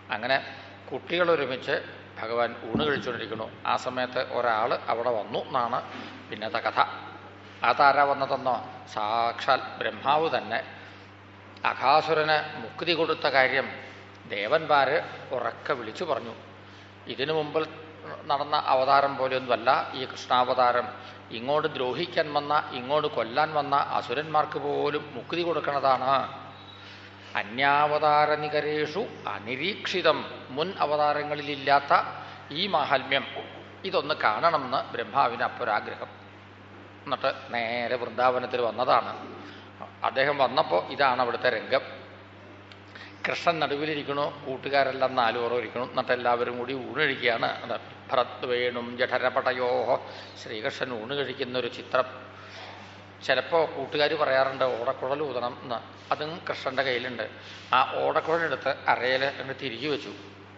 അങ്ങനെ കുട്ടികൾ ഒരുമിച്ച് ഭഗവാൻ ഊണ് കഴിച്ചുകൊണ്ടിരിക്കുന്നു ആ സമയത്ത് ഒരാൾ അവിടെ വന്നു എന്നാണ് പിന്നത്തെ കഥ അതാരാ വന്നതെന്നോ സാക്ഷാൽ ബ്രഹ്മാവ് തന്നെ അഘാസുരന് മുക്തി കൊടുത്ത കാര്യം ദേവന്മാര് ഉറക്കെ വിളിച്ചു പറഞ്ഞു ഇതിനു മുമ്പിൽ നടന്ന അവതാരം പോലെയൊന്നുമല്ല ഈ കൃഷ്ണാവതാരം ഇങ്ങോട്ട് ദ്രോഹിക്കാൻ വന്ന ഇങ്ങോട്ട് കൊല്ലാൻ വന്ന അസുരന്മാർക്ക് പോലും മുക്തി കൊടുക്കുന്നതാണ് അന്യാവതാര നികരേഷു അനിരീക്ഷിതം മുൻ അവതാരങ്ങളിലില്ലാത്ത ഈ മാഹാത്മ്യം ഇതൊന്ന് കാണണമെന്ന് ബ്രഹ്മാവിന് അപ്പൊരാഗ്രഹം എന്നിട്ട് നേരെ വൃന്ദാവനത്തിൽ വന്നതാണ് അദ്ദേഹം വന്നപ്പോൾ ഇതാണ് അവിടുത്തെ രംഗം കൃഷ്ണൻ നടുവിലിരിക്കണു കൂട്ടുകാരെല്ലാം നാലുപുറം ഇരിക്കണു എന്നിട്ട് എല്ലാവരും കൂടി ഊണ് കഴിക്കുകയാണ് അത് ഭരത് വേണും ജഠരപടയോഹോ ശ്രീകൃഷ്ണൻ ഊണ് കഴിക്കുന്ന ഒരു ചിത്രം ചിലപ്പോൾ കൂട്ടുകാർ പറയാറുണ്ട് ഓടക്കുഴൽ ഊതണം എന്ന് അതും കൃഷ്ണൻ്റെ കയ്യിലുണ്ട് ആ ഓടക്കുഴലെടുത്ത് അരയിൽ അങ്ങ് തിരികെ വെച്ചു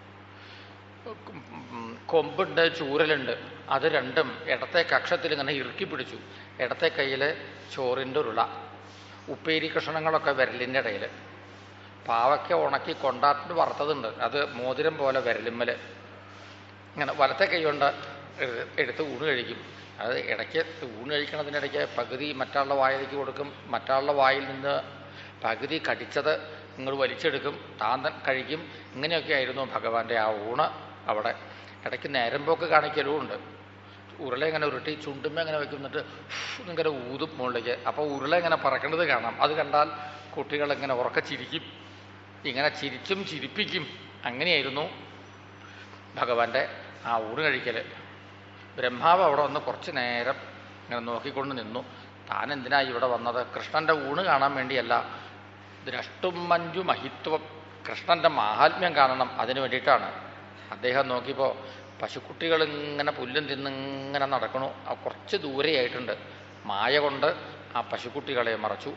ഉം, കൊമ്പുണ്ട് ചൂരലുണ്ട് അത് രണ്ടും ഇടത്തെ കക്ഷത്തിൽ ഇങ്ങനെ ഇറുക്കി പിടിച്ചു ഇടത്തെ കയ്യിൽ ചോറിൻ്റെ ഉരുള ഉപ്പേരി കഷണങ്ങളൊക്കെ വിരലിൻ്റെ ഇടയിൽ പാവയ്ക്ക ഉണക്കി കൊണ്ടാട്ടിന് വറുത്തതുണ്ട് അത് മോതിരം പോലെ വിരലുമ്മൽ ഇങ്ങനെ വലത്തെ കൈ കൊണ്ട് എട്- എടുത്ത് ഊണ് കഴിക്കും അത് ഇടയ്ക്ക് ഊണ് കഴിക്കണതിനിടയ്ക്ക് പകുതി മറ്റാളുടെ വായിലേക്ക് കൊടുക്കും മറ്റാളുടെ വായിൽ നിന്ന് പകുതി കടിച്ചത് നിങ്ങൾ വലിച്ചെടുക്കും താൻ ത- കഴിക്കും ഇങ്ങനെയൊക്കെ ആയിരുന്നു ഭഗവാന്റെ ആ ഊണ് അവിടെ ഇടയ്ക്ക് നേരം പോക്ക് കാണിക്കലും ഉണ്ട് ഉരുള ഇങ്ങനെ ഉരുട്ടി ചുണ്ടുമ്മ ഇങ്ങനെ വെക്കും എന്നിട്ട് ഇങ്ങനെ ഊതും മുകളിലേക്ക് അപ്പോൾ ഉരുള ഇങ്ങനെ പറക്കുന്നത് കാണാം അത് കണ്ടാൽ കുട്ടികൾ ഇങ്ങനെ ഉറക്കെ ചിരിക്കും ഇങ്ങനെ ചിരിച്ചും ചിരിപ്പിക്കും അങ്ങനെയായിരുന്നു ഭഗവാന്റെ ആ ഊണ് കഴിക്കൽ ബ്രഹ്മാവ് അവിടെ വന്ന് കുറച്ച് നേരം ഇങ്ങനെ നോക്കിക്കൊണ്ട് നിന്നു താൻ എന്തിനാ ഇവിടെ വന്നത് കൃഷ്ണന്റെ ഊണ് കാണാൻ വേണ്ടിയല്ല ദ്രഷ്ടും മഞ്ജു മഹിത്വം കൃഷ്ണന്റെ മാഹാത്മ്യം കാണണം അതിനു വേണ്ടിയിട്ടാണ് അദ്ദേഹം നോക്കിയപ്പോൾ പശുക്കുട്ടികൾ ഇങ്ങനെ പുല്ലും തിന്നിങ്ങനെ നടക്കണു ആ കുറച്ച് ദൂരെയായിട്ടുണ്ട് മായ കൊണ്ട് ആ പശുക്കുട്ടികളെ മറച്ചു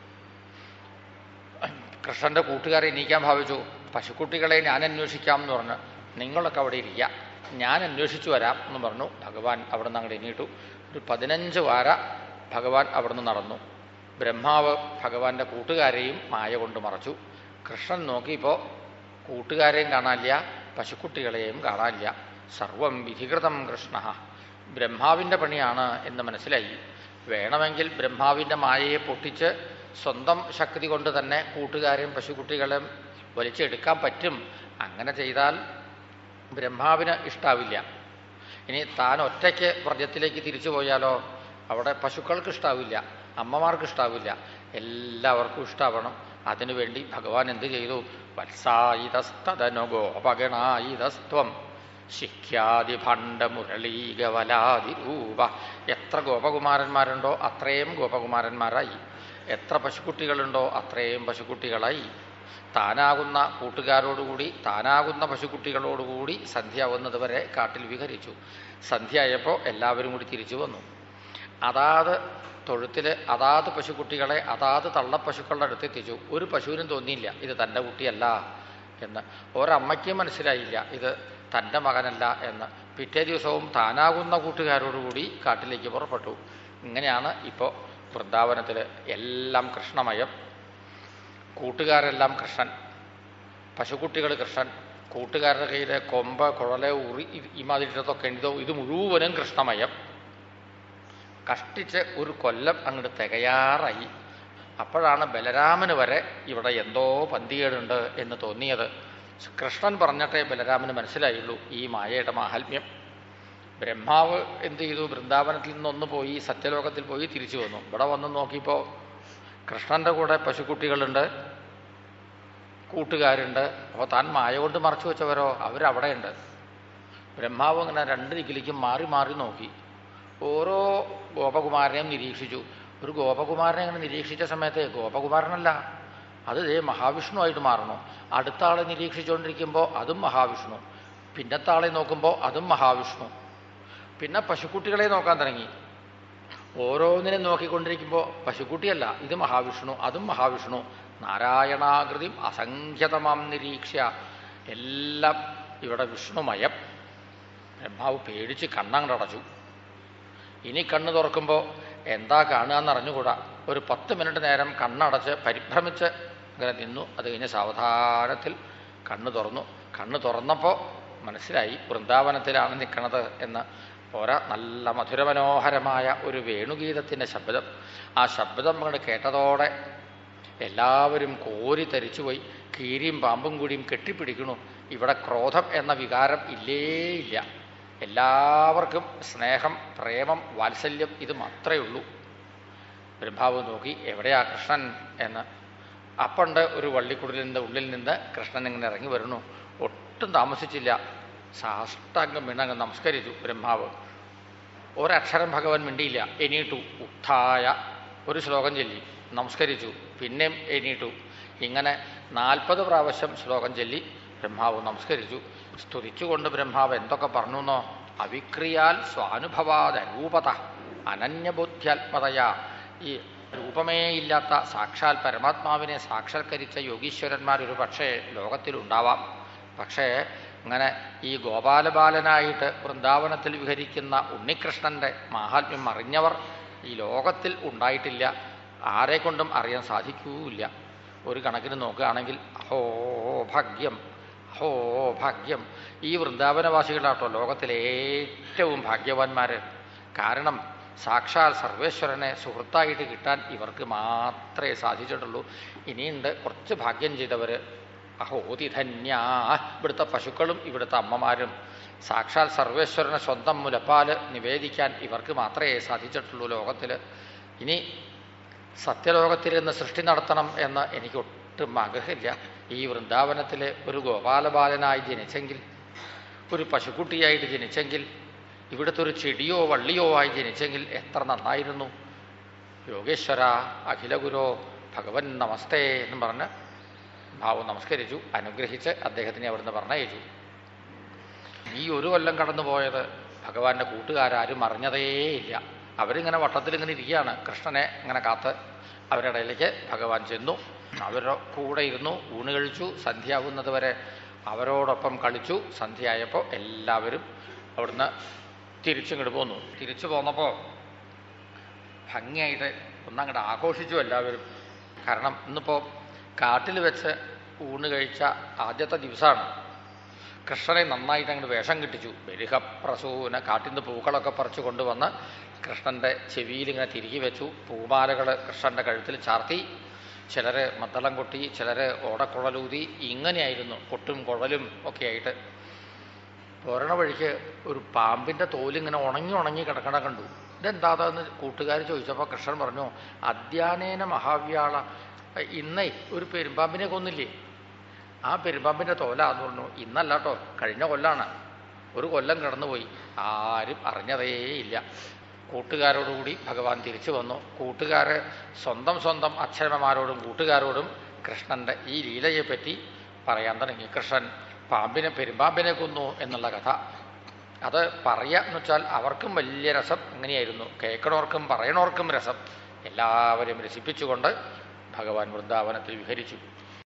കൃഷ്ണന്റെ കൂട്ടുകാരെ എണീക്കാൻ ഭാവിച്ചു പശുക്കുട്ടികളെ ഞാൻ അന്വേഷിക്കാം എന്ന് പറഞ്ഞ് നിങ്ങളൊക്കെ അവിടെ ഇരിക്കുക ഞാൻ അന്വേഷിച്ചു വരാം എന്ന് പറഞ്ഞു ഭഗവാൻ അവിടെ നിന്ന് അങ്ങോട്ട് എണീറ്റു ഒരു പതിനഞ്ച് വാര ഭഗവാൻ അവിടെ നിന്ന് നടന്നു ബ്രഹ്മാവ് ഭഗവാന്റെ കൂട്ടുകാരെയും മായ കൊണ്ട് മറച്ചു കൃഷ്ണൻ നോക്കിയപ്പോൾ കൂട്ടുകാരെയും കാണാനില്ല പശുക്കുട്ടികളെയും കാണാനില്ല സർവം വിധികൃതം കൃഷ്ണ ബ്രഹ്മാവിൻ്റെ പണിയാണ് എന്ന് മനസ്സിലായി വേണമെങ്കിൽ ബ്രഹ്മാവിൻ്റെ മായയെ പൊട്ടിച്ച് സ്വന്തം ശക്തി കൊണ്ട് തന്നെ കൂട്ടുകാരെയും പശുക്കുട്ടികളെയും വലിച്ചെടുക്കാൻ പറ്റും അങ്ങനെ ചെയ്താൽ ബ്രഹ്മാവിന് ഇഷ്ടാവില്ല ഇനി താൻ ഒറ്റയ്ക്ക് വ്രജത്തിലേക്ക് തിരിച്ചു പോയാലോ അവിടെ പശുക്കൾക്ക് ഇഷ്ടാവില്ല അമ്മമാർക്ക് ഇഷ്ടാവില്ല എല്ലാവർക്കും ഇഷ്ടാവണം അതിനുവേണ്ടി ഭഗവാൻ എന്ത് ചെയ്തു വത്സായിതസ്തനോ ഗോപഗണായിതസ്ത്വം ശിഖ്യാദിഭണ്ഡമുരളീകവലാതിരൂപ എത്ര ഗോപകുമാരന്മാരുണ്ടോ അത്രയും ഗോപകുമാരന്മാരായി എത്ര പശുക്കുട്ടികളുണ്ടോ അത്രയും പശുക്കുട്ടികളായി താനാകുന്ന കൂട്ടുകാരോടുകൂടി താനാകുന്ന പശുക്കുട്ടികളോടുകൂടി സന്ധ്യാവുന്നത് വരെ കാട്ടിൽ വിഹരിച്ചു സന്ധ്യയായപ്പോൾ എല്ലാവരും കൂടി തിരിച്ചു വന്നു അതാത് തൊഴുത്തിൽ അതാത് പശുക്കുട്ടികളെ അതാത് തള്ളപ്പശുക്കളുടെ അടുത്ത് എത്തിച്ചു ഒരു പശുവിനും തോന്നിയില്ല ഇത് തൻ്റെ കുട്ടിയല്ല എന്ന് ഒരമ്മയ്ക്കും മനസ്സിലായില്ല ഇത് തൻ്റെ മകനല്ല എന്ന് പിറ്റേ ദിവസവും താനാകുന്ന കൂട്ടുകാരോടുകൂടി കാട്ടിലേക്ക് പുറപ്പെട്ടു ഇങ്ങനെയാണ് ഇപ്പോൾ വൃന്ദാവനത്തിൽ എല്ലാം കൃഷ്ണമയം കൂട്ടുകാരെല്ലാം കൃഷ്ണൻ പശുക്കുട്ടികൾ കൃഷ്ണൻ കൂട്ടുകാരുടെ കയ്യിലെ കൊമ്പ് കുഴല് ഉറി ഇ- ഇമാതിരിട്ടതൊക്കെ ഉണ്ടോ ഇത് മുഴുവനും കൃഷ്ണമയം കഷ്ടിച്ച് ഒരു കൊല്ലം അങ്ങോട്ട് തികയാറായി അപ്പോഴാണ് ബലരാമന് വരെ ഇവിടെ എന്തോ പന്തികേടുണ്ട് എന്ന് തോന്നിയത് കൃഷ്ണൻ പറഞ്ഞിട്ടേ ബലരാമന് മനസ്സിലായുള്ളൂ ഈ മായയുടെ മാഹാത്മ്യം ബ്രഹ്മാവ് എന്ത് ചെയ്തു വൃന്ദാവനത്തിൽ നിന്നൊന്ന് പോയി സത്യലോകത്തിൽ പോയി തിരിച്ചു വന്നു ഇവിടെ വന്ന് നോക്കിയപ്പോൾ കൃഷ്ണന്റെ കൂടെ പശുക്കുട്ടികളുണ്ട് കൂട്ടുകാരുണ്ട് അപ്പോൾ താൻ മായ കൊണ്ട് മറച്ചു വെച്ചവരോ അവരവിടെയുണ്ട് ബ്രഹ്മാവ് ഇങ്ങനെ രണ്ട് ദിക്കിലേക്കും മാറി മാറി നോക്കി ഓരോ ഗോപകുമാരനെയും നിരീക്ഷിച്ചു ഒരു ഗോപകുമാരനെ ഇങ്ങനെ നിരീക്ഷിച്ച സമയത്ത് ഗോപകുമാരനല്ല അത് ദേ മഹാവിഷ്ണുവായിട്ട് മാറണു അടുത്ത ആളെ നിരീക്ഷിച്ചുകൊണ്ടിരിക്കുമ്പോൾ അതും മഹാവിഷ്ണു പിന്നത്തെ ആളെ നോക്കുമ്പോൾ അതും മഹാവിഷ്ണു പിന്നെ പശുക്കുട്ടികളെ നോക്കാൻ തുടങ്ങി ഓരോന്നിനെ നോക്കിക്കൊണ്ടിരിക്കുമ്പോൾ പശുക്കുട്ടിയല്ല ഇത് മഹാവിഷ്ണു അതും മഹാവിഷ്ണു നാരായണാകൃതി അസംഖ്യതമാം നിരീക്ഷ്യ എല്ലാം ഇവിടെ വിഷ്ണുമയം ബ്രഹ്മാവ് പേടിച്ച് കണ്ണങ്ങടച്ചു ഇനി കണ്ണ് തുറക്കുമ്പോൾ എന്താ കാണുക എന്നറിഞ്ഞുകൂടാ ഒരു പത്ത് മിനിറ്റ് നേരം കണ്ണടച്ച് പരിഭ്രമിച്ച് ഇങ്ങനെ നിന്നു അത് കഴിഞ്ഞ് സാവധാനത്തിൽ കണ്ണു തുറന്നു കണ്ണു തുറന്നപ്പോൾ മനസ്സിലായി വൃന്ദാവനത്തിലാണ് നിൽക്കണത് എന്ന് പോരാ നല്ല മധുരമനോഹരമായ ഒരു വേണുഗീതത്തിൻ്റെ ശബ്ദം ആ ശബ്ദം അങ്ങോട്ട് കേട്ടതോടെ എല്ലാവരും കോരി തരിച്ചുപോയി കീരിയും പാമ്പും കൂടിയും കെട്ടിപ്പിടിക്കണു ഇവിടെ ക്രോധം എന്ന വികാരം ഇല്ലേ ഇല്ല എല്ലാവർക്കും സ്നേഹം പ്രേമം വാത്സല്യം ഇത് മാത്രമേ ഉള്ളൂ ബ്രഹ്മാവ് നോക്കി എവിടെയാ കൃഷ്ണൻ എന്ന് അപ്പണ്ട് ഒരു വള്ളിക്കുടലിൻ്റെ ഉള്ളിൽ നിന്ന് കൃഷ്ണൻ ഇങ്ങനെ ഇറങ്ങി വരുന്നു ഒട്ടും താമസിച്ചില്ല സാഷ്ടാംഗം വീണങ്ങ് നമസ്കരിച്ചു ബ്രഹ്മാവ് ഒരക്ഷരം ഭഗവാൻ മിണ്ടിയില്ല എണീട്ടു ഉത്ഥായ ഒരു ശ്ലോകം ചൊല്ലി നമസ്കരിച്ചു പിന്നെയും എണീട്ടു ഇങ്ങനെ നാൽപ്പത് പ്രാവശ്യം ശ്ലോകം ചൊല്ലി ബ്രഹ്മാവ് നമസ്കരിച്ചു സ്തുതിച്ചുകൊണ്ട് ബ്രഹ്മാവ് എന്തൊക്കെ പറഞ്ഞു എന്നോ അവിക്രിയാൽ സ്വാനുഭവാദ രൂപത അനന്യബുദ്ധ്യാത്മതയാ ഈ രൂപമേ ഇല്ലാത്ത സാക്ഷാൽ പരമാത്മാവിനെ സാക്ഷാത്കരിച്ച യോഗീശ്വരന്മാർ ഒരു പക്ഷേ ലോകത്തിലുണ്ടാവാം പക്ഷേ അങ്ങനെ ഈ ഗോപാലബാലനായിട്ട് വൃന്ദാവനത്തിൽ വിഹരിക്കുന്ന ഉണ്ണികൃഷ്ണൻ്റെ മാഹാത്മ്യം അറിഞ്ഞവർ ഈ ലോകത്തിൽ ഉണ്ടായിട്ടില്ല ആരെ കൊണ്ടും അറിയാൻ സാധിക്കൂല്ല ഒരു കണക്കിന് നോക്കുകയാണെങ്കിൽ അഹോ ഭാഗ്യം അഹോ ഭാഗ്യം ഈ വൃന്ദാവനവാസികളാട്ടോ ലോകത്തിലെ ഏറ്റവും ഭാഗ്യവാന്മാർ കാരണം സാക്ഷാൽ സർവേശ്വരനെ സുഹൃത്തായിട്ട് കിട്ടാൻ ഇവർക്ക് മാത്രമേ സാധിച്ചിട്ടുള്ളൂ ഇനിയുണ്ട് കുറച്ച് ഭാഗ്യം ചെയ്തവർ അഹോതിധന്യാ ഇവിടുത്തെ പശുക്കളും ഇവിടുത്തെ അമ്മമാരും സാക്ഷാൽ സർവേശ്വരനെ സ്വന്തം മുലപ്പാല് നിവേദിക്കാൻ ഇവർക്ക് മാത്രമേ സാധിച്ചിട്ടുള്ളൂ ലോകത്തിൽ ഇനി സത്യലോകത്തിലിരുന്ന് സൃഷ്ടി നടത്തണം എന്ന് എനിക്ക് ഒട്ടും ആഗ്രഹമില്ല ഈ വൃന്ദാവനത്തിലെ ഒരു ഗോപാലബാലനായി ജനിച്ചെങ്കിൽ ഒരു പശുക്കുട്ടിയായിട്ട് ജനിച്ചെങ്കിൽ ഇവിടുത്തെ ഒരു ചെടിയോ വള്ളിയോ ആയി ജനിച്ചെങ്കിൽ എത്ര നന്നായിരുന്നു യോഗേശ്വര അഖിലഗുരോ ഭഗവൻ നമസ്തേ എന്ന് പറഞ്ഞ് ഭാവം നമസ്കരിച്ചു അനുഗ്രഹിച്ച് അദ്ദേഹത്തിനെ അവിടുന്ന് പറഞ്ഞയച്ചു ഈ ഒരു കൊല്ലം കടന്നുപോയത് ഭഗവാന്റെ കൂട്ടുകാരും അറിഞ്ഞതേയില്ല അവരിങ്ങനെ വട്ടത്തിലിങ്ങനെ ഇരിക്കുകയാണ് കൃഷ്ണനെ ഇങ്ങനെ കാത്ത് അവരുടെ ഇടയിലേക്ക് ഭഗവാൻ ചെന്നു അവരുടെ കൂടെ ഇരുന്നു ഊണ് കഴിച്ചു സന്ധ്യയാവുന്നത് വരെ അവരോടൊപ്പം കളിച്ചു സന്ധ്യയായപ്പോൾ എല്ലാവരും അവിടുന്ന് തിരിച്ചിങ്ങോട്ട് പോന്നു തിരിച്ചു പോന്നപ്പോൾ ഭംഗിയായിട്ട് ഒന്നങ്ങോട്ട് ആഘോഷിച്ചു എല്ലാവരും കാരണം ഇന്നിപ്പോൾ കാട്ടിൽ വെച്ച് ഊണ് കഴിച്ച ആദ്യത്തെ ദിവസമാണ് കൃഷ്ണനെ നന്നായിട്ട് അങ്ങോട്ട് വേഷം കിട്ടിച്ചു ബലിഹപ്രസൂന കാട്ടിൽ നിന്ന് പൂക്കളൊക്കെ പറിച്ചു കൊണ്ടുവന്ന് കൃഷ്ണൻ്റെ ചെവിയിൽ ഇങ്ങനെ തിരികെ വെച്ചു പൂമാലകൾ കൃഷ്ണൻ്റെ കഴുത്തിൽ ചാർത്തി ചിലർ മദ്ദളം കൊട്ടി ചിലർ ഓടക്കുഴലൂതി ഇങ്ങനെയായിരുന്നു കൊട്ടും കുഴലും ഒക്കെ ആയിട്ട് പോരണ വഴിക്ക് ഒരു പാമ്പിൻ്റെ തോലിങ്ങനെ ഉണങ്ങി ഉണങ്ങി കിടക്കണ കണ്ടു ഇതെന്താന്ന് കൂട്ടുകാർ ചോദിച്ചപ്പോൾ കൃഷ്ണൻ പറഞ്ഞു അധ്യാനേന മഹാവ്യാള ഇന്നേ ഒരു പെരുമ്പാമ്പിനെ കൊന്നില്ലേ ആ പെരുമ്പാമ്പിൻ്റെ തോലാന്ന് പറഞ്ഞു ഇന്നല്ല കേട്ടോ കഴിഞ്ഞ കൊല്ലാണ് ഒരു കൊല്ലം കടന്നുപോയി ആരും അറിഞ്ഞതേയില്ല കൂട്ടുകാരോടുകൂടി ഭഗവാൻ തിരിച്ചു വന്നു കൂട്ടുകാർ സ്വന്തം സ്വന്തം അച്ഛനമ്മമാരോടും കൂട്ടുകാരോടും കൃഷ്ണൻ്റെ ഈ ലീലയെപ്പറ്റി പറയാൻ തുടങ്ങി കൃഷ്ണൻ പാമ്പിനെ പെരുമ്പാമ്പിനെ കൊന്നു എന്നുള്ള കഥ അത് പറയുക എന്ന് വെച്ചാൽ അവർക്കും വലിയ രസം അങ്ങനെയായിരുന്നു കേൾക്കണവർക്കും പറയണവർക്കും രസം എല്ലാവരെയും രസിപ്പിച്ചുകൊണ്ട് ഭഗവാൻ വൃന്ദാവനത്തിൽ വിഹരിച്ചു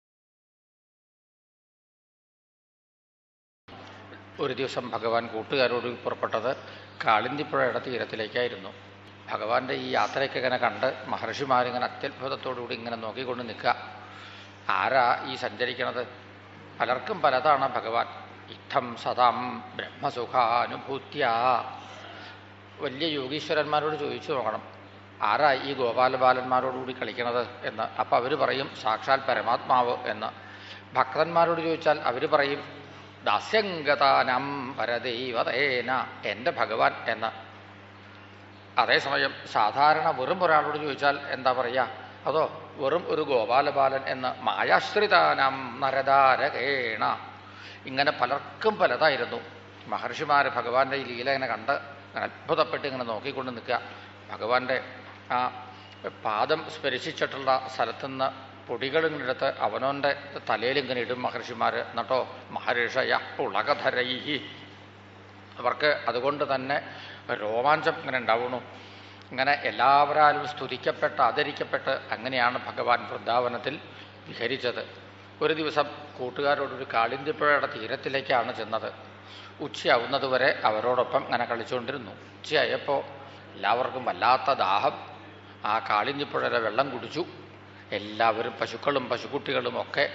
ഒരു ദിവസം ഭഗവാൻ കൂട്ടുകാരോട് പുറപ്പെട്ടത് കാളിന്തിപ്പുഴയുടെ തീരത്തിലേക്കായിരുന്നു ഭഗവാന്റെ ഈ യാത്രയൊക്കെ ഇങ്ങനെ കണ്ട് മഹർഷിമാരിങ്ങനെ അത്യത്ഭുതത്തോടുകൂടി ഇങ്ങനെ നോക്കിക്കൊണ്ട് നിൽക്കുക ആരാ ഈ സഞ്ചരിക്കണത് പലർക്കും പലതാണ് ഭഗവാൻ ഇത്തം സദാം ബ്രഹ്മസുഖാനുഭൂത്യ വലിയ യോഗീശ്വരന്മാരോട് ചോദിച്ചു നോക്കണം ആരാ ഈ ഗോപാലബാലന്മാരോടുകൂടി കളിക്കണത് എന്ന് അപ്പം അവർ പറയും സാക്ഷാൽ പരമാത്മാവ് എന്ന് ഭക്തന്മാരോട് ചോദിച്ചാൽ അവർ പറയും ദാസ്യംഗതാനം പരദൈവതേന എൻ്റെ ഭഗവാൻ എന്ന് അതേസമയം സാധാരണ വെറും ഒരാളോട് ചോദിച്ചാൽ എന്താ പറയുക അതോ വെറും ഒരു ഗോപാലബാലൻ എന്ന് മായാശ്രിതാനം നരതാരകേണ ഇങ്ങനെ പലർക്കും പലതായിരുന്നു മഹർഷിമാർ ഭഗവാന്റെ ഈ ലീല ഇങ്ങനെ കണ്ട് അത്ഭുതപ്പെട്ട് ഇങ്ങനെ നോക്കിക്കൊണ്ട് നിൽക്കുക ഭഗവാന്റെ ആ പാദം സ്പരിശിച്ചിട്ടുള്ള സ്ഥലത്തുനിന്ന് പൊടികളിങ്ങെടുത്ത് അവനോൻ്റെ തലയിലിങ്ങനെ ഇടും മഹർഷിമാർ എന്നിട്ടോ മഹർഷയ ഉളകധരൈഹി അവർക്ക് അതുകൊണ്ട് തന്നെ രോമാഞ്ചം ഇങ്ങനെ ഉണ്ടാവണു ഇങ്ങനെ എല്ലാവരാലും സ്തുതിക്കപ്പെട്ട് ആദരിക്കപ്പെട്ട് അങ്ങനെയാണ് ഭഗവാൻ വൃന്ദാവനത്തിൽ വിഹരിച്ചത് ഒരു ദിവസം കൂട്ടുകാരോടൊരു കാളിന്തിപ്പുഴയുടെ തീരത്തിലേക്കാണ് ചെന്നത് ഉച്ചയാവുന്നതുവരെ അവരോടൊപ്പം ഇങ്ങനെ കളിച്ചുകൊണ്ടിരുന്നു ഉച്ചയായപ്പോൾ എല്ലാവർക്കും വല്ലാത്ത ദാഹം ആ കാളിന്തിപ്പുഴയുടെ വെള്ളം കുടിച്ചു എല്ലാവരും പശുക്കളും പശുക്കുട്ടികളും ഒക്കെ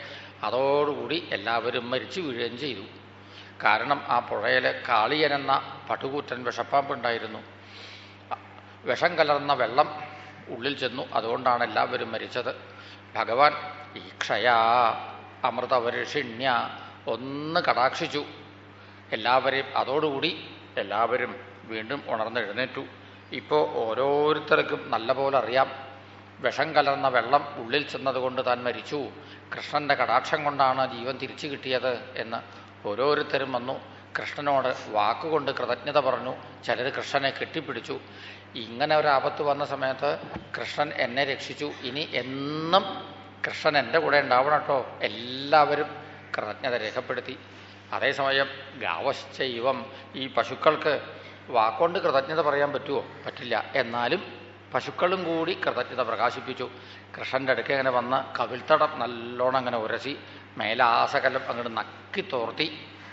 അതോടുകൂടി എല്ലാവരും മരിച്ചു വീഴുകയും ചെയ്തു കാരണം ആ പുഴയിൽ കാളിയനെന്ന പടുകൂറ്റൻ വിഷപ്പാമ്പുണ്ടായിരുന്നു വിഷം കലർന്ന വെള്ളം ഉള്ളിൽ ചെന്നു അതുകൊണ്ടാണ് എല്ലാവരും മരിച്ചത് ഭഗവാൻ ഈക്ഷയാ അമൃതവരിഷിണ്യ ഒന്ന് കടാക്ഷിച്ചു എല്ലാവരെയും അതോടുകൂടി എല്ലാവരും വീണ്ടും ഉണർന്നെഴുന്നേറ്റു ഇപ്പോൾ ഓരോരുത്തർക്കും നല്ലപോലെ അറിയാം വിഷം കലർന്ന വെള്ളം ഉള്ളിൽ ചെന്നതുകൊണ്ട് താൻ മരിച്ചു കൃഷ്ണന്റെ കടാക്ഷം കൊണ്ടാണ് ജീവൻ തിരിച്ചു കിട്ടിയത് എന്ന് ഓരോരുത്തരും വന്നു കൃഷ്ണനോട് വാക്കുകൊണ്ട് കൃതജ്ഞത പറഞ്ഞു ചിലർ കൃഷ്ണനെ കെട്ടിപ്പിടിച്ചു ഇങ്ങനെ ഒരു ആപത്ത് വന്ന സമയത്ത് കൃഷ്ണൻ എന്നെ രക്ഷിച്ചു ഇനി എന്നും കൃഷ്ണൻ എൻ്റെ കൂടെ ഉണ്ടാവണം കേട്ടോ എല്ലാവരും കൃതജ്ഞത രേഖപ്പെടുത്തി അതേസമയം ഗാവശ്ചൈവം ഈ പശുക്കൾക്ക് വാക്കുകൊണ്ട് കൃതജ്ഞത പറയാൻ പറ്റുമോ പറ്റില്ല എന്നാലും പശുക്കളും കൂടി കൃതജ്ഞത പ്രകാശിപ്പിച്ചു കൃഷ്ണൻ്റെ അടുക്ക് ഇങ്ങനെ വന്ന് കവിൾത്തടം നല്ലോണം അങ്ങനെ ഉരസി മേലാസകലം അങ്ങോട്ട് നക്കി തോർത്തി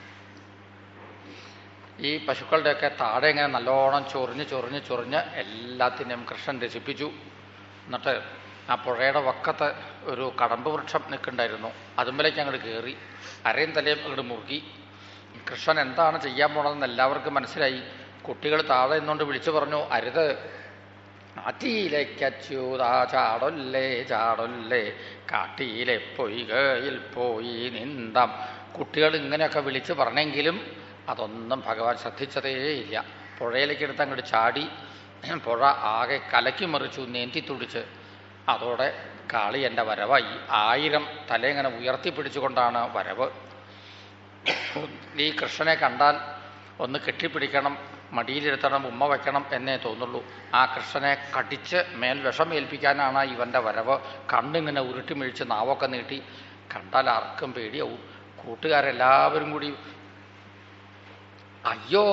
ഈ പശുക്കളുടെയൊക്കെ താഴെ ഇങ്ങനെ നല്ലോണം ചൊറിഞ്ഞ് ചൊറിഞ്ഞ് ചൊറിഞ്ഞ് എല്ലാത്തിനെയും കൃഷ്ണൻ രസിപ്പിച്ചു എന്നിട്ട് ആ പുഴയുടെ വക്കത്ത് ഒരു കടമ്പ് വൃക്ഷം നിൽക്കുന്നുണ്ടായിരുന്നു അതുമ്പിലേക്ക് അങ്ങോട്ട് കയറി അരയും തലയും അങ്ങോട്ട് മുറുക്കി കൃഷ്ണൻ എന്താണ് ചെയ്യാൻ പോണതെന്ന് എല്ലാവർക്കും മനസ്സിലായി കുട്ടികൾ താഴെ നിന്നുകൊണ്ട് വിളിച്ചു പറഞ്ഞു അരുത് ആറ്റിയിലേക്കച്യൂതാ ചാടൊല്ലേ ചാടൊല്ലേ കാട്ടിയിലെ പൊയ്കയിൽ പോയി നിന്താം കുട്ടികൾ ഇങ്ങനെയൊക്കെ വിളിച്ചു പറഞ്ഞെങ്കിലും അതൊന്നും ഭഗവാൻ ശ്രദ്ധിച്ചതേയില്ല പുഴയിലേക്ക് എടുത്ത് അങ്ങോട്ട് ചാടി പുഴ ആകെ കലക്കി മറിച്ചു നേന്തി തുടിച്ച് അതോടെ കാളി എൻ്റെ വരവായി ആയിരം തലയിങ്ങനെ ഉയർത്തിപ്പിടിച്ചുകൊണ്ടാണ് വരവ് ഈ കൃഷ്ണനെ കണ്ടാൽ ഒന്ന് കെട്ടിപ്പിടിക്കണം മടിയിലിരുത്തണം ഉമ്മ വയ്ക്കണം എന്നേ തോന്നുള്ളൂ ആ കൃഷ്ണനെ കടിച്ച് മേൽ വിഷം ഏൽപ്പിക്കാനാണ് ഇവൻ്റെ വരവ് കണ്ണിങ്ങനെ ഉരുട്ടി മിഴിച്ച് നാവൊക്കെ നീട്ടി കണ്ടാൽ ആർക്കും പേടിയാവും കൂട്ടുകാരെല്ലാവരും കൂടി അയ്യോ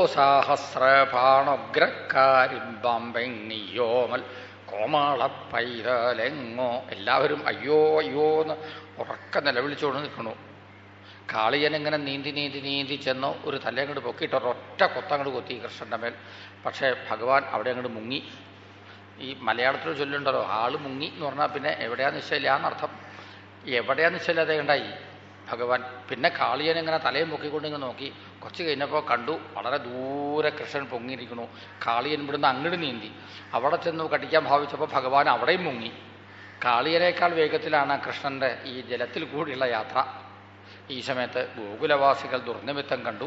സാഹസ്രപാണൊഗ്രക്കാരിമ്പെണ്ണിയോമൽ കോമാള പൈതലെങ്ങോ എല്ലാവരും അയ്യോ അയ്യോ എന്ന് ഉറക്ക നിലവിളിച്ചുകൊണ്ട് നിൽക്കണു കാളിയൻ ഇങ്ങനെ നീന്തി നീന്തി നീന്തി ചെന്ന് ഒരു തല അങ്ങോട്ട് പൊക്കിയിട്ട് ഒരൊറ്റ കൊത്തങ്ങോട്ട് കൊത്തി കൃഷ്ണൻ്റെ മേൽ പക്ഷേ ഭഗവാൻ അവിടെ അങ്ങോട്ട് മുങ്ങി ഈ മലയാളത്തിൽ ചൊല്ലുണ്ടല്ലോ ആള് മുങ്ങി എന്ന് പറഞ്ഞാൽ പിന്നെ എവിടെയാന്ന് നിശ്ചയില്ല എന്നർത്ഥം എവിടെയാന്ന് നിശ്ചയില്ലാതെ ഉണ്ടായി ഭഗവാൻ പിന്നെ കാളിയൻ ഇങ്ങനെ തലയും പൊക്കിക്കൊണ്ട് ഇങ്ങനെ നോക്കി കുറച്ച് കഴിഞ്ഞപ്പോൾ കണ്ടു വളരെ ദൂരെ കൃഷ്ണൻ പൊങ്ങിയിരിക്കണു കാളിയൻ ഇവിടുന്ന് അങ്ങോട്ട് നീന്തി അവിടെ ചെന്ന് കടിക്കാൻ ഭാവിച്ചപ്പോൾ ഭഗവാൻ അവിടെയും മുങ്ങി കാളിയനേക്കാൾ വേഗത്തിലാണ് കൃഷ്ണൻ്റെ ഈ ജലത്തിൽ കൂടിയുള്ള യാത്ര ഈ സമയത്ത് ഗോകുലവാസികൾ ദുർനിമിത്തം കണ്ടു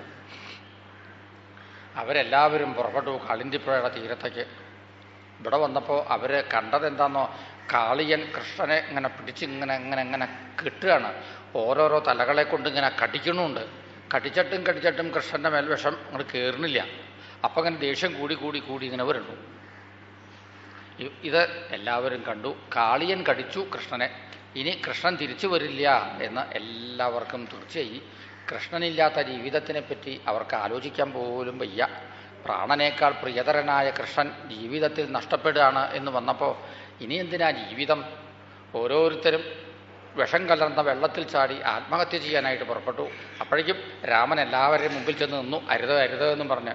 അവരെല്ലാവരും പുറപ്പെട്ടു കാളിന്തിപ്പുഴയുടെ തീരത്തേക്ക് ഇവിടെ വന്നപ്പോൾ അവർ കണ്ടത് എന്താണെന്നോ കാളിയൻ കൃഷ്ണനെ ഇങ്ങനെ പിടിച്ച് ഇങ്ങനെ ഇങ്ങനെ ഇങ്ങനെ കിട്ടുകയാണ് ഓരോരോ തലകളെ കൊണ്ട് ഇങ്ങനെ കടിക്കണമുണ്ട് കടിച്ചിട്ടും കടിച്ചിട്ടും കൃഷ്ണൻ്റെ മേൽവിഷം അങ്ങോട്ട് കയറുന്നില്ല അപ്പം അങ്ങനെ ദേഷ്യം കൂടി കൂടി കൂടി ഇങ്ങനെ വരുന്നു ഇ- ഇത് എല്ലാവരും കണ്ടു കാളിയൻ കടിച്ചു കൃഷ്ണനെ ഇനി കൃഷ്ണൻ തിരിച്ചു വരില്ല എന്ന് എല്ലാവർക്കും തീർച്ചയായി കൃഷ്ണനില്ലാത്ത ജീവിതത്തിനെപ്പറ്റി അവർക്ക് ആലോചിക്കാൻ പോലും വയ്യ പ്രാണനേക്കാൾ പ്രിയതരനായ കൃഷ്ണൻ ജീവിതത്തിൽ നഷ്ടപ്പെടുകയാണ് എന്ന് വന്നപ്പോൾ ഇനി എന്തിനാ ജീവിതം ഓരോരുത്തരും വിഷം കലർന്ന വെള്ളത്തിൽ ചാടി ആത്മഹത്യ ചെയ്യാനായിട്ട് പുറപ്പെട്ടു അപ്പോഴേക്കും രാമൻ എല്ലാവരുടെയും മുമ്പിൽ ചെന്ന് നിന്നു അരുത് അരുത് എന്നും പറഞ്ഞ്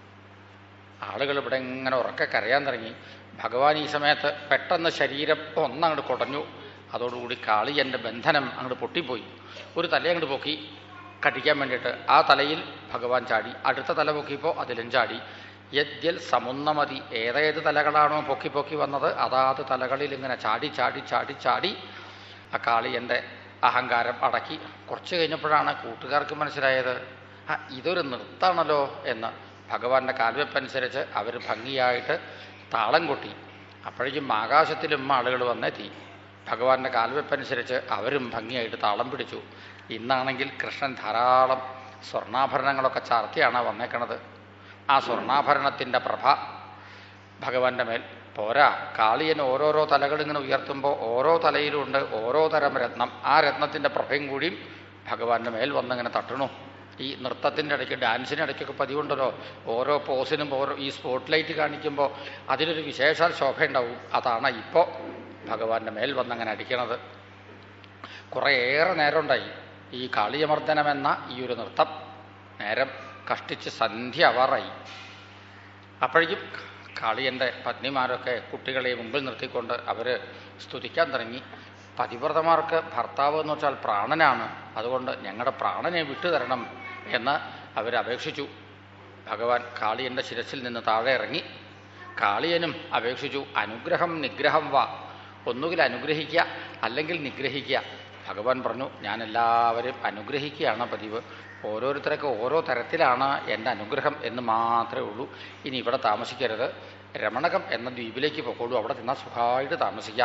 ആളുകൾ ഇവിടെ ഇങ്ങനെ ഉറക്കെ കരയാൻ തുടങ്ങി ഭഗവാൻ ഈ സമയത്ത് പെട്ടെന്ന് ശരീരം ഒന്നങ്ങോട്ട് കുടഞ്ഞു അതോടുകൂടി കാളിയൻ്റെ ബന്ധനം അങ്ങോട്ട് പൊട്ടിപ്പോയി ഒരു തല അങ്ങോട്ട് പൊക്കി കടിക്കാൻ വേണ്ടിയിട്ട് ആ തലയിൽ ഭഗവാൻ ചാടി അടുത്ത തല പൊക്കിയപ്പോൾ അതിലും ചാടി യദ്യൽ സമുന്നമതി ഏതേത് തലകളാണോ പൊക്കി പൊക്കി വന്നത് അതാത് തലകളിൽ ഇങ്ങനെ ചാടി ചാടി ചാടി ചാടി ആ കാളിയൻ്റെ അഹങ്കാരം അടക്കി കുറച്ച് കഴിഞ്ഞപ്പോഴാണ് കൂട്ടുകാർക്ക് മനസ്സിലായത് ആ ഇതൊരു നൃത്താണല്ലോ എന്ന് ഭഗവാന്റെ കാൽവെപ്പനുസരിച്ച് അവർ ഭംഗിയായിട്ട് താളം കൊട്ടി അപ്പോഴേക്കും ആകാശത്തിലും ആളുകൾ വന്നെത്തി ഭഗവാന്റെ കാൽവെപ്പനുസരിച്ച് അവരും ഭംഗിയായിട്ട് താളം പിടിച്ചു ഇന്നാണെങ്കിൽ കൃഷ്ണൻ ധാരാളം സ്വർണ്ണാഭരണങ്ങളൊക്കെ ചാർത്തിയാണ് വന്നേക്കണത് ആ സ്വർണ്ണാഭരണത്തിൻ്റെ പ്രഭ ഭഗവാന്റെ മേൽ പോരാ കാളിയൻ ഓരോരോ തലകൾ ഇങ്ങനെ ഉയർത്തുമ്പോൾ ഓരോ തലയിലുണ്ട് ഓരോ തരം രത്നം ആ രത്നത്തിൻ്റെ പ്രഭയും കൂടിയും ഭഗവാന്റെ മേൽ വന്നിങ്ങനെ തട്ടണു ഈ നൃത്തത്തിൻ്റെ ഇടയ്ക്ക് ഡാൻസിൻ്റെ ഇടയ്ക്കൊക്കെ പതിവുണ്ടല്ലോ ഓരോ പോസിനും ഓരോ ഈ സ്പോട്ട് ലൈറ്റ് കാണിക്കുമ്പോൾ അതിലൊരു വിശേഷാൽ ശോഭയുണ്ടാവും അതാണ് ഇപ്പോൾ ഭഗവാന്റെ മേൽ വന്നങ്ങനെ അടിക്കണത് കുറേയേറെ നേരം ഉണ്ടായി ഈ കാളിയമർദ്ദനമെന്ന ഈ ഒരു നൃത്തം നേരം കഷ്ടിച്ച് സന്ധ്യ ആവാറായി അപ്പോഴേക്കും കാളിയൻ്റെ പത്നിമാരൊക്കെ കുട്ടികളെ മുമ്പിൽ നിർത്തിക്കൊണ്ട് അവർ സ്തുതിക്കാൻ തുടങ്ങി പതിവ്രതമാർക്ക് ഭർത്താവ് എന്ന് വെച്ചാൽ പ്രാണനാണ് അതുകൊണ്ട് ഞങ്ങളുടെ പ്രാണനെ വിട്ടുതരണം എന്ന് അവരപേക്ഷിച്ചു ഭഗവാൻ കാളിയൻ്റെ ശിരസിൽ നിന്ന് താഴെ ഇറങ്ങി കാളിയനും അപേക്ഷിച്ചു അനുഗ്രഹം നിഗ്രഹം വാ ഒന്നുകിൽ അനുഗ്രഹിക്കുക അല്ലെങ്കിൽ നിഗ്രഹിക്കുക ഭഗവാൻ പറഞ്ഞു ഞാൻ എല്ലാവരും അനുഗ്രഹിക്കുകയാണ് പതിവ് ഓരോരുത്തർക്ക് ഓരോ തരത്തിലാണ് എൻ്റെ അനുഗ്രഹം എന്ന് മാത്രമേ ഉള്ളൂ ഇനി ഇവിടെ താമസിക്കരുത് രമണകം എന്ന ദ്വീപിലേക്ക് പൊക്കോളൂ അവിടെ ചെന്നാൽ സുഖമായിട്ട് താമസിക്കാം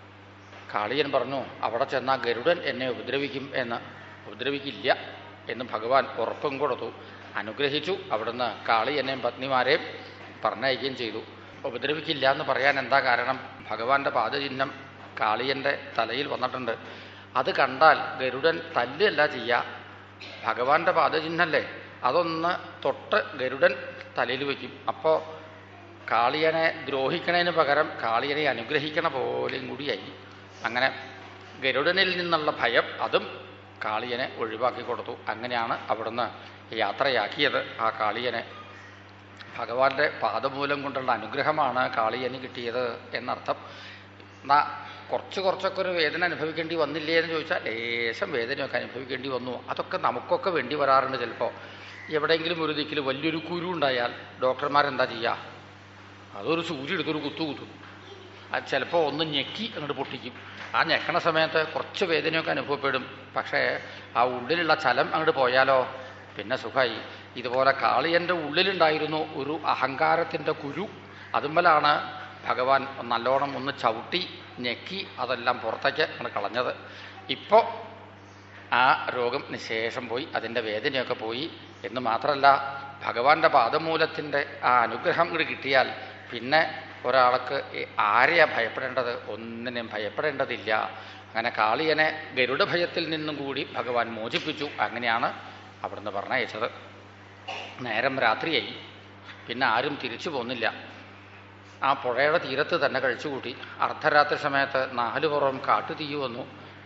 കാളിയൻ പറഞ്ഞു അവിടെ ചെന്നാൽ ഗരുഡൻ എന്നെ ഉപദ്രവിക്കും എന്ന് ഉപദ്രവിക്കില്ല എന്ന് ഭഗവാൻ ഉറപ്പും കൊടുത്തു അനുഗ്രഹിച്ചു അവിടുന്ന് കാളിയനെയും പത്നിമാരെയും പറഞ്ഞയക്കുകയും ചെയ്തു ഉപദ്രവിക്കില്ല എന്ന് പറയാൻ എന്താ കാരണം ഭഗവാന്റെ പാദചിഹ്നം കാളിയൻ്റെ തലയിൽ വന്നിട്ടുണ്ട് അത് കണ്ടാൽ ഗരുഡൻ തല്ലല്ല ചെയ്യുക ഭഗവാന്റെ പാദചിഹ്നല്ലേ അതൊന്ന് തൊട്ട് ഗരുഡൻ തലയിൽ വയ്ക്കും അപ്പോൾ കാളിയനെ ദ്രോഹിക്കണതിന് പകരം കാളിയനെ അനുഗ്രഹിക്കണ പോലെയും കൂടിയായി അങ്ങനെ ഗരുഡനിൽ നിന്നുള്ള ഭയം അതും കാളിയനെ ഒഴിവാക്കി കൊടുത്തു അങ്ങനെയാണ് അവിടുന്ന് യാത്രയാക്കിയത് ആ കാളിയനെ ഭഗവാന്റെ പാദമൂലം കൊണ്ടുള്ള അനുഗ്രഹമാണ് കാളിയന് കിട്ടിയത് എന്നർത്ഥം എന്നാ കുറച്ച് കുറച്ചൊക്കെ ഒരു വേദന അനുഭവിക്കേണ്ടി വന്നില്ലേ എന്ന് ചോദിച്ചാൽ ലേശം വേദനയൊക്കെ അനുഭവിക്കേണ്ടി വന്നു അതൊക്കെ നമുക്കൊക്കെ വേണ്ടി വരാറുണ്ട് ചിലപ്പോൾ എവിടെയെങ്കിലും ഒരു ദിക്കിൽ വലിയൊരു കുരു ഉണ്ടായാൽ ഡോക്ടർമാരെന്താ ചെയ്യുക അതൊരു സൂചി എടുത്തൊരു കുത്തു കുത്തും അത് ചിലപ്പോൾ ഒന്ന് ഞെക്കി അങ്ങോട്ട് പൊട്ടിക്കും ആ ഞെക്കണ സമയത്ത് കുറച്ച് വേദനയൊക്കെ അനുഭവപ്പെടും പക്ഷേ ആ ഉള്ളിലുള്ള ചലം അങ്ങോട്ട് പോയാലോ പിന്നെ സുഖമായി ഇതുപോലെ കാളിയൻ്റെ ഉള്ളിലുണ്ടായിരുന്നു ഒരു അഹങ്കാരത്തിൻ്റെ കുരു അതുമ്മലാണ് ഭഗവാൻ നല്ലോണം ഒന്ന് ചവിട്ടി ഞെക്കി അതെല്ലാം പുറത്തേക്ക് അങ്ങോട്ട് കളഞ്ഞത് ഇപ്പോൾ ആ രോഗം നിശേഷം പോയി അതിൻ്റെ വേദനയൊക്കെ പോയി എന്ന് മാത്രമല്ല ഭഗവാന്റെ പാദമൂലത്തിൻ്റെ ആ അനുഗ്രഹം കൂടി കിട്ടിയാൽ പിന്നെ ഒരാൾക്ക് ഈ ആരെയാ ഭയപ്പെടേണ്ടത് ഒന്നിനെയും ഭയപ്പെടേണ്ടതില്ല അങ്ങനെ കാളിയനെ ഗരുഡ ഭയത്തിൽ നിന്നും കൂടി ഭഗവാൻ മോചിപ്പിച്ചു അങ്ങനെയാണ് അവിടുന്ന് പറഞ്ഞയച്ചത് നേരം രാത്രിയായി പിന്നെ ആരും തിരിച്ചു പോന്നില്ല ആ പുഴയുടെ തീരത്ത് തന്നെ കഴിച്ചുകൂട്ടി അർദ്ധരാത്രി സമയത്ത് നാലു പുറം കാട്ടുതീ വന്നു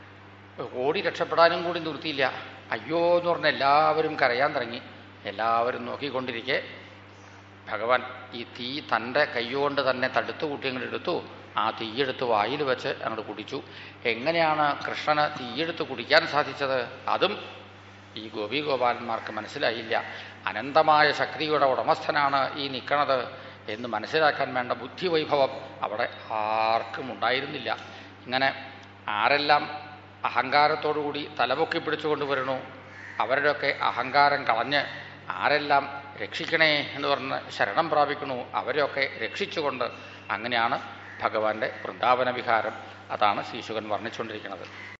ഓടി രക്ഷപ്പെടാനും കൂടി നിർത്തിയില്ല അയ്യോ എന്ന് പറഞ്ഞ് എല്ലാവരും കരയാൻ തുടങ്ങി എല്ലാവരും നോക്കിക്കൊണ്ടിരിക്കെ ഭഗവാൻ ഈ തീ തൻ്റെ കൈകൊണ്ട് തന്നെ തടുത്തു കൂട്ടി അങ്ങോട്ട് എടുത്തു ആ തീയെടുത്ത് വായിൽ വെച്ച് അങ്ങോട്ട് കുടിച്ചു എങ്ങനെയാണ് കൃഷ്ണന് തീയെടുത്ത് കുടിക്കാൻ സാധിച്ചത് അതും ഈ ഗോപീഗോപാലന്മാർക്ക് മനസ്സിലായില്ല അനന്തമായ ശക്തിയുടെ ഉടമസ്ഥനാണ് ഈ നിൽക്കണത് എന്ന് മനസ്സിലാക്കാൻ വേണ്ട ബുദ്ധിവൈഭവം അവിടെ ആർക്കും ഉണ്ടായിരുന്നില്ല ഇങ്ങനെ ആരെല്ലാം അഹങ്കാരത്തോടുകൂടി തലപൊക്കി പിടിച്ചുകൊണ്ട് വരണു അവരുടെയൊക്കെ അഹങ്കാരം കളഞ്ഞ് ആരെല്ലാം രക്ഷിക്കണേ എന്ന് പറഞ്ഞ് ശരണം പ്രാപിക്കണു അവരെയൊക്കെ രക്ഷിച്ചുകൊണ്ട് അങ്ങനെയാണ് ഭഗവാന്റെ വൃന്ദാവന വിഹാരം അതാണ് ശ്രീശുകൻ വർണ്ണിച്ചുകൊണ്ടിരിക്കുന്നത്